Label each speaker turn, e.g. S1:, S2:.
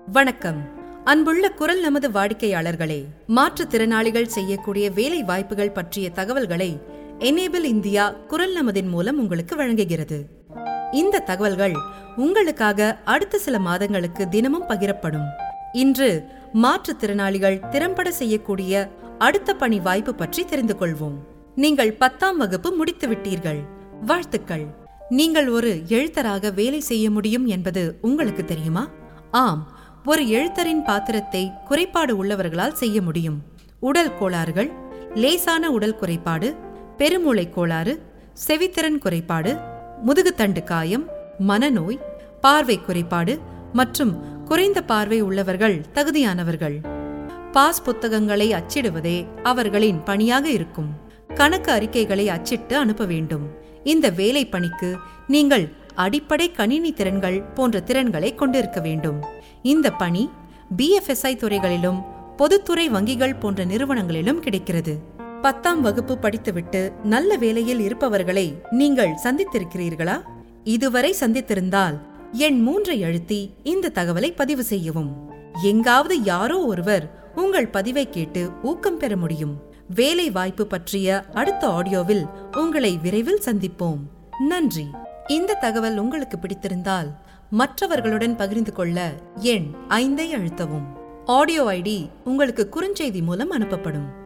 S1: வணக்கம் அன்புள்ள குரல் நமது வாடிக்கையாளர்களே மாற்றுத்திறனாளிகள் செய்யக்கூடிய வேலை வாய்ப்புகள் பற்றிய தகவல்களை எனேபிள் இந்தியா குரல் நமதின் மூலம் உங்களுக்கு வழங்குகிறது இந்த தகவல்கள் உங்களுக்காக அடுத்த சில மாதங்களுக்கு தினமும் பகிரப்படும் இன்று மாற்றுத்திறனாளிகள் திறம்பட செய்யக்கூடிய அடுத்த பணி வாய்ப்பு பற்றி தெரிந்து கொள்வோம் நீங்கள் பத்தாம் வகுப்பு முடித்து விட்டீர்கள் வாழ்த்துக்கள் நீங்கள் ஒரு எழுத்தராக வேலை செய்ய முடியும் என்பது உங்களுக்கு தெரியுமா ஆம் ஒரு எழுத்தரின் பாத்திரத்தை குறைபாடு உள்ளவர்களால் செய்ய முடியும் உடல் கோளாறுகள் லேசான உடல் குறைபாடு பெருமூளை கோளாறு செவித்திறன் குறைபாடு முதுகுத்தண்டு காயம் மனநோய் பார்வை குறைபாடு மற்றும் குறைந்த பார்வை உள்ளவர்கள் தகுதியானவர்கள் பாஸ் புத்தகங்களை அச்சிடுவதே அவர்களின் பணியாக இருக்கும் கணக்கு அறிக்கைகளை அச்சிட்டு அனுப்ப வேண்டும் இந்த வேலை பணிக்கு நீங்கள் அடிப்படை கணினி திறன்கள் போன்ற திறன்களை கொண்டிருக்க வேண்டும் இந்த பணி பிஎஃப்எஸ்ஐ துறைகளிலும் பொதுத்துறை வங்கிகள் போன்ற நிறுவனங்களிலும் கிடைக்கிறது பத்தாம் வகுப்பு படித்துவிட்டு நல்ல வேலையில் இருப்பவர்களை நீங்கள் சந்தித்திருக்கிறீர்களா இதுவரை சந்தித்திருந்தால் எண் மூன்றை அழுத்தி இந்த தகவலை பதிவு செய்யவும் எங்காவது யாரோ ஒருவர் உங்கள் பதிவை கேட்டு ஊக்கம் பெற முடியும் வேலை வாய்ப்பு பற்றிய அடுத்த ஆடியோவில் உங்களை விரைவில் சந்திப்போம் நன்றி இந்த தகவல் உங்களுக்கு பிடித்திருந்தால் மற்றவர்களுடன் பகிர்ந்து கொள்ள எண் ஐந்தை அழுத்தவும் ஆடியோ ஐடி உங்களுக்கு குறுஞ்செய்தி மூலம் அனுப்பப்படும்